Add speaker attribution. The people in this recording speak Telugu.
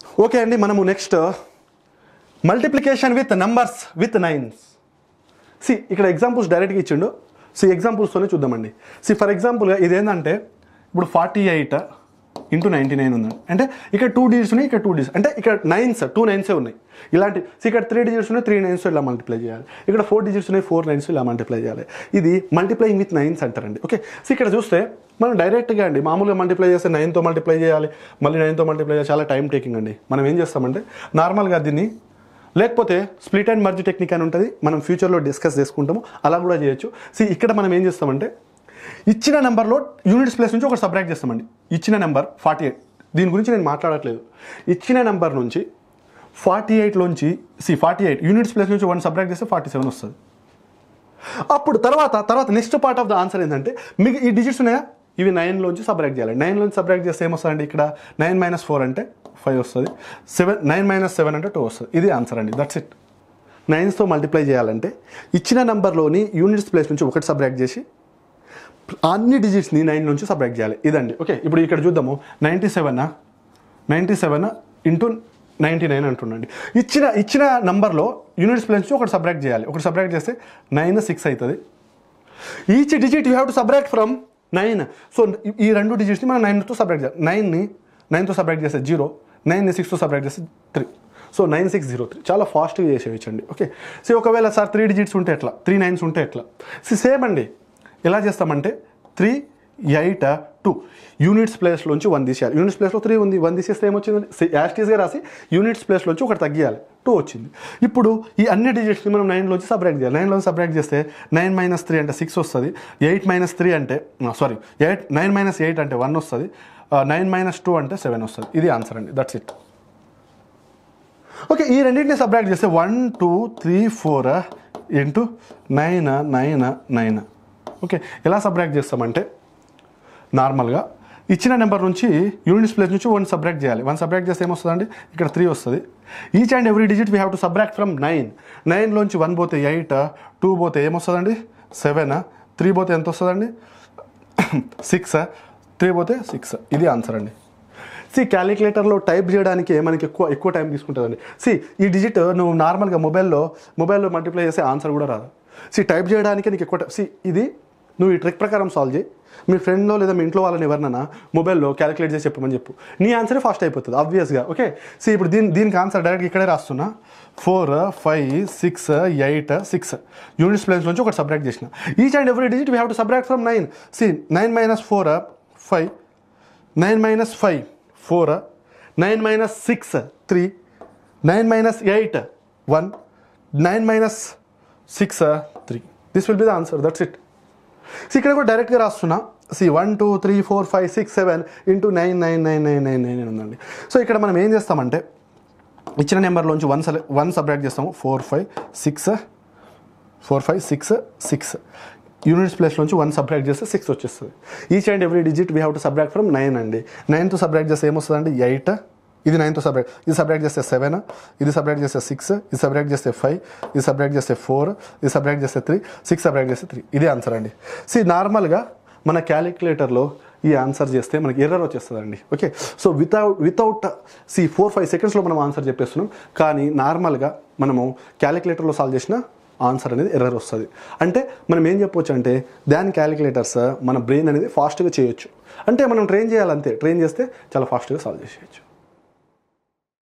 Speaker 1: ఓకే అండి మనము next multiplication with numbers with nines see ఇక్కడ ఎగ్జాంపుల్స్ డైరెక్ట్గా ఇచ్చిండు సి ఎగ్జాంపుల్స్తోనే చూద్దామండి సి ఫర్ ఎగ్జాంపుల్గా ఇదేంటంటే ఇప్పుడు forty eight into ninety nine ఉందండి అంటే ఇక్కడ టూ డిజిట్స్ ఉన్నాయి ఇక్కడ టూ డిజిట్స్ అంటే ఇక్కడ నైన్స్ టూ నైన్సే ఉన్నాయి ఇలాంటి సో ఇక్కడ త్రీ డిజిట్స్ ఉన్నాయి త్రీ నైన్స్ ఇలా మల్టిప్లై చేయాలి ఇక్కడ ఫోర్ డిజిట్స్ ఉన్నాయి ఫోర్ నైన్స్ ఇలా మల్టిప్లై చేయాలి ఇది మల్టిప్లైయింగ్ విత్ నైన్స్ అంటారండి ఓకే సో ఇక్కడ చూస్తే మనం డైరెక్ట్గా అండి మామూలుగా మల్టిప్లై చేస్తే నైన్తో మల్టిప్లై చేయాలి మళ్ళీ నైన్తో మల్టిప్లై చేయాలి చాలా టైం టేకింగ్ అండి మనం ఏం చేస్తామంటే నార్మల్గా దీన్ని లేకపోతే స్ప్లిట్ అండ్ మర్జ్ టెక్నిక్ అని ఉంటుంది మనం ఫ్యూచర్లో డిస్కస్ చేసుకుంటాము అలా కూడా చేయొచ్చు సో ఇక్కడ మనం ఏం చేస్తామంటే ఇచ్చిన నెంబర్లో యూనిట్స్ ప్లేస్ నుంచి ఒకటి సబ్రాక్ట్ చేస్తామండి ఇచ్చిన నెంబర్ ఫార్టీ ఎయిట్ దీని గురించి నేను మాట్లాడట్లేదు ఇచ్చిన నెంబర్ నుంచి ఫార్టీ ఎయిట్లోంచి see forty eight units place నుంచి వన్ సబ్రాక్ట్ చేస్తే ఫార్టీ సెవెన్ వస్తుంది అప్పుడు తర్వాత తర్వాత next part of the answer ఏంటంటే మీకు ఈ డిజిట్స్ ఉన్నాయా ఇవి నైన్లోంచి సబ్రాక్ట్ చేయాలి నైన్లోంచి సబ్రాక్ట్ చేస్తే ఏమొస్తుందండి ఇక్కడ నైన్ మైనస్ ఫోర్ అంటే ఫైవ్ వస్తుంది సెవెన్ నైన్ మైనస్ సెవెన్ అంటే టూ వస్తుంది ఇది ఆన్సర్ అండి దట్స్ ఇట్ నైన్స్తో మల్టిప్లై చేయాలంటే ఇచ్చిన నెంబర్లోని యూనిట్స్ ప్లేస్ నుంచి ఒకటి సబ్రాక్ట్ చేసి అన్ని డిజిట్స్ని నైన్ నుంచి సబ్రాక్ట్ చేయాలి ఇదండి ఓకే ఇప్పుడు ఇక్కడ చూద్దాము ninety seven ninety seven into ninety nine అంటుండండి ఇచ్చిన ఇచ్చిన నంబర్లో యూనిట్స్ ప్లేస్ నుంచి ఒకటి సబ్రాక్ట్ చేయాలి ఒకటి సబ్రాక్ట్ చేస్తే నైన్ సిక్స్ అవుతుంది each digit you have to subtract from nine so ఈ రెండు డిజిట్స్ని మనం నైన్తో సబ్రాక్ట్ చేయాలి నైన్ని నైన్తో సబ్రాక్ట్ చేస్తే జీరో నైన్ని సిక్స్తో సబ్రాక్ట్ చేస్తే three so nine six zero three చాలా ఫాస్ట్గా చేసేయచ్చండి ఓకే సో ఒకవేళ సార్ త్రీ డిజిట్స్ ఉంటే ఎట్లా త్రీ నైన్స్ ఉంటే ఎట్లా సో సేమ్ అండి ఎలా చేస్తామంటే త్రీ ఎయిట్ టూ యూనిట్స్ ప్లేస్లోంచి వన్ తీసేయాలి యూనిట్స్ ప్లేస్లో త్రీ ఉంది వన్ తీసేస్తే ఏమొచ్చింది యాస్టీస్గా రాసి యూనిట్స్ ప్లేస్లోంచి ఒకటి తగ్గియాలి టూ వచ్చింది ఇప్పుడు ఈ అన్ని డిజిట్స్ని మనం నైన్లోంచి సబ్రాక్ట్ చేయాలి నైన్లోంచి సబ్రాక్ట్ చేస్తే నైన్ మైనస్ త్రీ అంటే సిక్స్ వస్తుంది ఎయిట్ మైనస్ త్రీ అంటే sorry eight nine minus eight అంటే వన్ వస్తుంది నైన్ మైనస్ టూ అంటే సెవెన్ వస్తుంది ఇది ఆన్సర్ అండి దట్స్ ఇట్ ఓకే ఈ రెండింటిని సబ్రాక్ట్ చేస్తే one two three four into nine nine nine okay ఎలా సబ్రాక్ట్ చేస్తామంటే నార్మల్గా ఇచ్చిన నెంబర్ నుంచి యూనిట్స్ ప్లేస్ నుంచి వన్ సబ్రాక్ట్ చేయాలి వన్ సబ్రాక్ట్ చేస్తే ఏమొస్తుందండి ఇక్కడ త్రీ వస్తుంది each and every digit we have to subtract from nine నైన్లోంచి వన్ పోతే ఎయిట్ టూ పోతే ఏమొస్తుందండి సెవెన్ త్రీ పోతే ఎంత వస్తుందండి సిక్స్ త్రీ పోతే సిక్స్ ఇది ఆన్సర్ అండి సి క్యాలిక్యులేటర్లో టైప్ చేయడానికి మనకి ఎక్కువ ఎక్కువ టైం తీసుకుంటుందండి సి ఈ డిజిట్ నువ్వు నార్మల్గా మొబైల్లో మొబైల్లో మల్టిప్లై చేసే ఆన్సర్ కూడా రాదు సి టైప్ చేయడానికి నీకు ఎక్కువ సి ఇది నువ్వు ఈ ట్రిక్ ప్రకారం సాల్వ్ చేయి మీ ఫ్రెండ్లో లేదా మీ ఇంట్లో వాళ్ళని ఎవరినైనా మొబైల్లో క్యాలిక్యులేట్ చేసి చెప్పమని చెప్పు నీ ఆన్సరే ఫాస్ట్ అయిపోతుంది ఆబ్వియస్గా ఓకే సి ఇప్పుడు దీని దీనికి ఆన్సర్ డైరెక్ట్ ఇక్కడే రాస్తున్నా four five six eight six units place నుంచి ఒకటి సబ్రాక్ట్ చేసిన each and every digit we have to subtract from nine see nine minus four five nine minus five four nine minus six three nine minus eight one nine minus six three this will be the answer that's it so ఇక్కడ కూడా డైరెక్ట్గా రాస్తున్నా see one two three four five six seven into nine nine nine nine nine nine ఉందండి సో ఇక్కడ మనం ఏం చేస్తామంటే ఇచ్చిన నెంబర్లోంచి వన్ సెలె వన్ సబ్రాక్ట్ చేస్తాము four five six four five six six units ప్లేస్లోంచి వన్ సబ్రాక్ట్ చేస్తే సిక్స్ వచ్చేస్తుంది each and every digit we have to subtract from nine అండి నైన్తో సబ్రాక్ట్ చేస్తే ఏమొస్తుందండి ఎయిట్ ఇది నైన్తో సబ్రాక్ట్ ఇది సబ్రాక్ట్ చేస్తే సెవెన్ ఇది సబ్రాక్ట్ చేస్తే సిక్స్ ఇది సబ్రాక్ట్ చేస్తే ఫైవ్ ఇది సబ్రాక్ట్ చేస్తే ఫోర్ ఇది సబ్రాక్ట్ చేస్తే త్రీ సిక్స్ సబ్రాక్ట్ చేస్తే త్రీ ఇది ఆన్సర్ అండి సి నార్మల్గా మన క్యాలిక్యులేటర్లో ఈ ఆన్సర్ చేస్తే మనకి ఎర్రర్ వచ్చేస్తుందండి okay so without without see four five సెకండ్స్లో మనం ఆన్సర్ చెప్పేస్తున్నాం కానీ నార్మల్గా మనము క్యాలిక్యులేటర్లో సాల్వ్ చేసిన ఆన్సర్ అనేది ఎర్రర్ వస్తుంది అంటే మనం ఏం చెప్పొచ్చు అంటే దాని క్యాలిక్యులేటర్స్ మన బ్రెయిన్ అనేది ఫాస్ట్గా చేయొచ్చు అంటే మనం ట్రైన్ చేయాలంతే ట్రైన్ చేస్తే చాలా ఫాస్ట్గా సాల్వ్ చేసేయచ్చు